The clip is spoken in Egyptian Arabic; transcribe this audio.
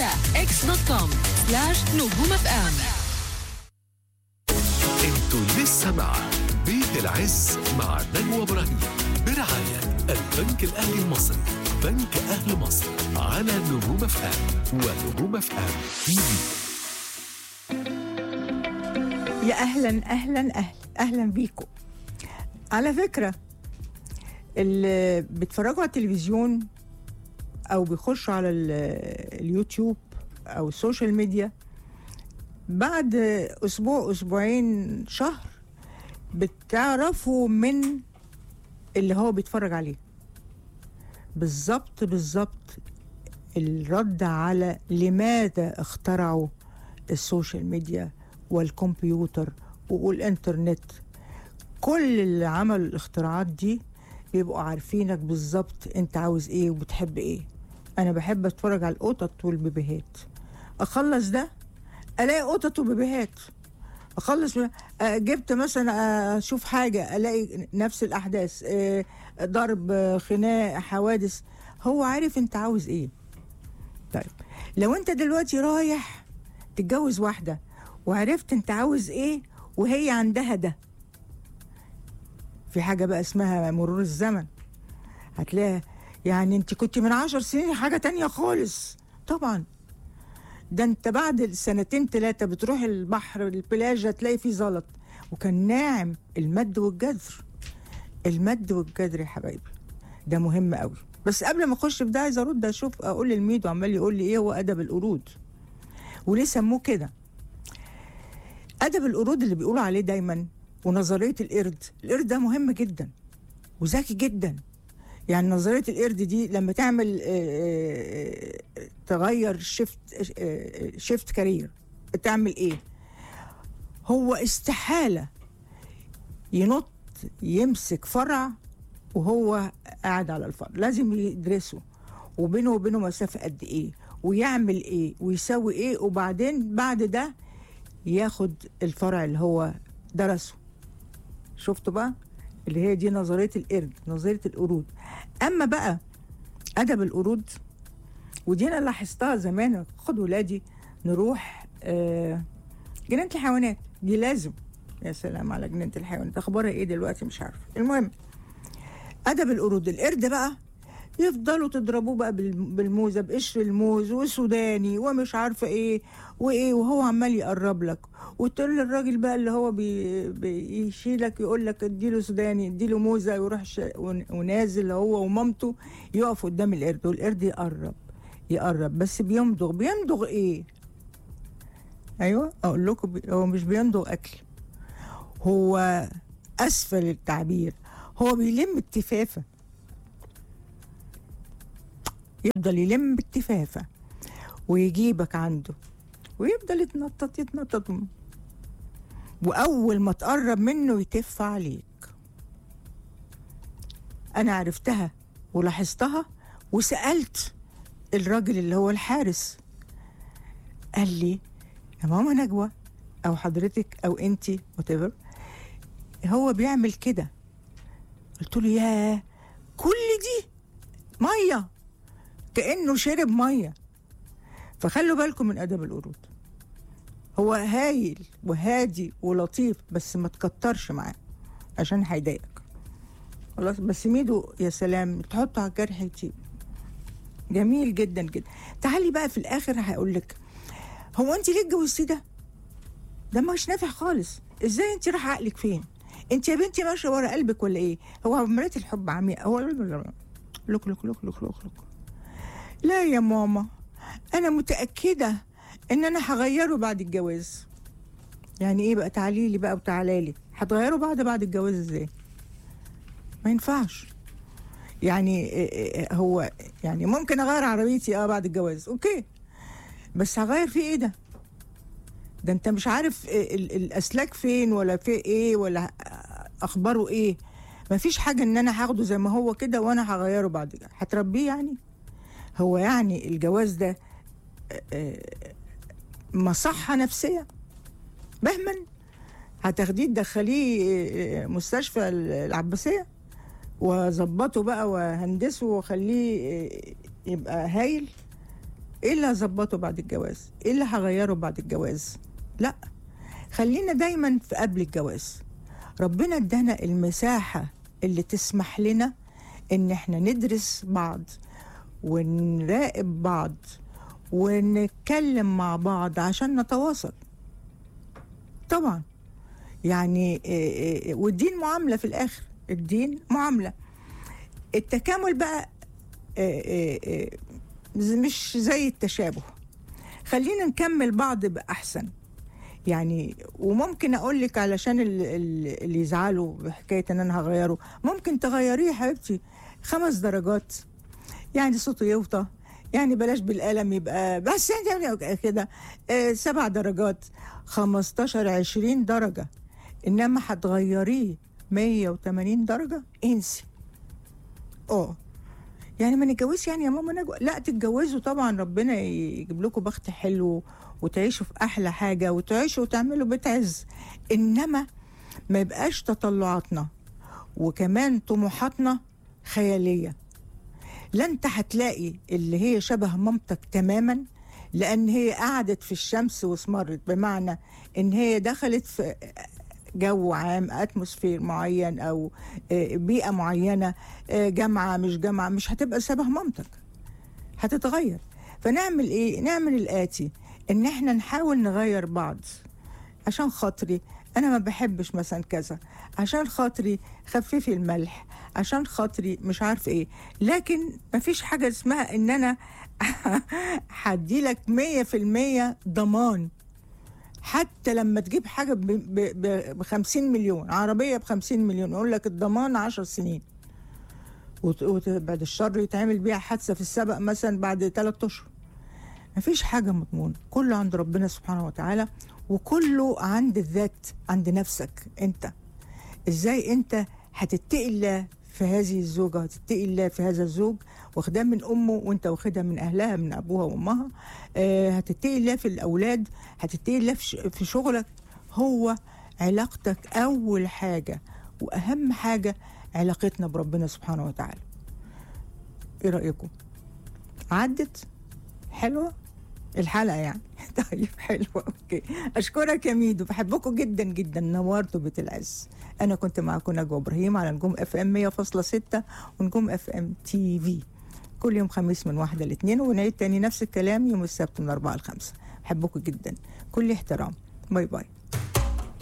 على اكس دوت كوم سلاش نجوم اف ام انتوا لسه مع بيت العز مع نجوى ابراهيم برعاية البنك الأهلي المصري بنك أهل مصر على نجوم اف ام ونجوم اف ام تي في يا اهلا اهلا اهلا اهلا بيكم على فكره اللي بيتفرجوا على التلفزيون او بيخشوا على ال- اليوتيوب او السوشيال ميديا بعد اسبوع اسبوعين شهر بتعرفوا من اللي هو بيتفرج عليه بالظبط بالظبط الرد على لماذا اخترعوا السوشيال ميديا والكمبيوتر والانترنت كل اللي عملوا الاختراعات دي بيبقوا عارفينك بالظبط انت عاوز ايه وبتحب ايه انا بحب اتفرج على القطط والبيبيهات اخلص ده الاقي قطط وبيبيهات اخلص من- آه، جبت مثلا آه، اشوف حاجه الاقي نفس الاحداث آه، ضرب آه، خناق حوادث هو عارف انت عاوز ايه طيب لو انت دلوقتي رايح تتجوز واحده وعرفت انت عاوز ايه وهي عندها ده في حاجه بقى اسمها مرور الزمن هتلاقي يعني انت كنت من عشر سنين حاجه تانية خالص طبعا ده انت بعد السنتين ثلاثة بتروح البحر البلاجة تلاقي فيه زلط وكان ناعم المد والجذر المد والجذر يا حبايبي ده مهم قوي بس قبل ما اخش في ده عايز ارد اشوف اقول للميدو عمال يقول لي ايه هو ادب القرود وليه سموه كده ادب القرود اللي بيقولوا عليه دايما ونظريه القرد القرد ده مهم جدا وذكي جدا يعني نظريه القرد دي لما تعمل آه، آه، آه، تغير شيفت شيفت كارير تعمل ايه هو استحاله ينط يمسك فرع وهو قاعد على الفرع لازم يدرسه وبينه وبينه مسافه قد ايه ويعمل ايه ويسوي ايه وبعدين بعد ده ياخد الفرع اللي هو درسه شفتوا بقى اللي هي دي نظريه القرد نظريه القرود اما بقى ادب القرود ودي انا لاحظتها زمان خد ولادي نروح آه جنينه الحيوانات دي لازم يا سلام على جنينه الحيوانات اخبارها ايه دلوقتي مش عارفه المهم ادب القرود القرد بقى يفضلوا تضربوه بقى بال- بالموزه بقشر الموز وسوداني ومش عارفه ايه وايه وهو عمال يقرب لك وتقول للراجل بقى اللي هو بي بيشيلك يقول لك اديله سوداني اديله موزه يروح ش... ون- ونازل هو ومامته يقف قدام القرد والقرد يقرب يقرب بس بيمضغ بيمضغ ايه ايوه اقول لكم بي... هو مش بيمضغ اكل هو اسفل التعبير هو بيلم التفافه يفضل يلم التفافه ويجيبك عنده ويفضل يتنطط يتنطط واول ما تقرب منه يتف عليك انا عرفتها ولاحظتها وسالت الراجل اللي هو الحارس قال لي يا ماما نجوى او حضرتك او انتي whatever هو بيعمل كده قلت له ياه كل دي ميه كانه شرب ميه فخلوا بالكم من ادب القرود هو هايل وهادي ولطيف بس ما تكترش معاه عشان هيضايقك خلاص بس ميدو يا سلام تحطه على الجرح يطيب جميل جدا جدا تعالي بقى في الاخر هقول لك هو انت ليه اتجوزتي ده ده مش نافع خالص ازاي انت رايحه عقلك فين انت يا بنتي ماشيه ورا قلبك ولا ايه هو عمليه الحب عمياء هو لك لك لك لك لك لك لا يا ماما انا متاكده ان انا هغيره بعد الجواز يعني ايه بقى تعالي لي بقى وتعالى لي هتغيره بعد بعد الجواز ازاي ما ينفعش يعني إيه إيه هو يعني ممكن اغير عربيتي اه بعد الجواز اوكي بس هغير فيه ايه ده ده انت مش عارف إيه ال- الاسلاك فين ولا في ايه ولا اخباره ايه مفيش حاجه ان انا هاخده زي ما هو كده وانا هغيره بعد كده هتربيه يعني هو يعني الجواز ده آه، آه، مصحة نفسية مهما هتاخديه تدخليه آه، مستشفى العباسية وظبطه بقى وهندسه واخليه آه، يبقى هايل ايه اللي هظبطه بعد الجواز ايه اللي هغيره بعد الجواز لا خلينا دايما في قبل الجواز ربنا ادانا المساحة اللي تسمح لنا ان احنا ندرس بعض ونراقب بعض ونتكلم مع بعض عشان نتواصل طبعا يعني إيه إيه والدين معاملة في الآخر الدين معاملة التكامل بقى إيه إيه إيه مش زي التشابه خلينا نكمل بعض بأحسن يعني وممكن اقول لك علشان ال- ال- اللي يزعلوا بحكايه ان انا هغيره ممكن تغيريه يا حبيبتي خمس درجات يعني صوته يوطى يعني بلاش بالقلم يبقى بس يعني كده آه، سبع درجات 15 20 درجه انما هتغيريه 180 درجه انسي اه يعني ما نتجوزش يعني يا ماما نجوى لا تتجوزوا طبعا ربنا يجيب لكم بخت حلو وتعيشوا في احلى حاجه وتعيشوا وتعملوا بيت عز انما ما يبقاش تطلعاتنا وكمان طموحاتنا خياليه لا انت هتلاقي اللي هي شبه مامتك تماما لان هي قعدت في الشمس واسمرت بمعنى ان هي دخلت في جو عام اتموسفير معين او آه، بيئه معينه آه، جامعه مش جامعه مش هتبقى شبه مامتك هتتغير فنعمل ايه نعمل الاتي ان احنا نحاول نغير بعض عشان خاطري انا ما بحبش مثلا كذا عشان خاطري خففي الملح عشان خاطري مش عارف ايه لكن ما فيش حاجه اسمها ان انا هدي لك 100% ضمان حتى لما تجيب حاجه ب 50 مليون عربيه ب 50 مليون يقول لك الضمان 10 سنين وت- وت- بعد الشر يتعمل بيها حادثه في السبق مثلا بعد ثلاثة اشهر مفيش حاجه مضمونه كله عند ربنا سبحانه وتعالى وكله عند الذات عند نفسك انت ازاي انت هتتقي الله في هذه الزوجه هتتقي الله في هذا الزوج واخداه من امه وانت واخدها من اهلها من ابوها وامها آه هتتقي الله في الاولاد هتتقي الله في ش- في شغلك هو علاقتك اول حاجه واهم حاجه علاقتنا بربنا سبحانه وتعالى ايه رايكم عدت حلوه الحلقه يعني طيب حلوه اوكي اشكرك يا ميدو بحبكم جدا جدا نورتوا بيت العز انا كنت معكم نجوى ابراهيم على نجوم اف ام 100.6 ونجوم اف ام تي في كل يوم خميس من واحدة لاثنين ونعيد تاني نفس الكلام يوم السبت من أربعة لخمسة بحبكم جدا كل احترام باي باي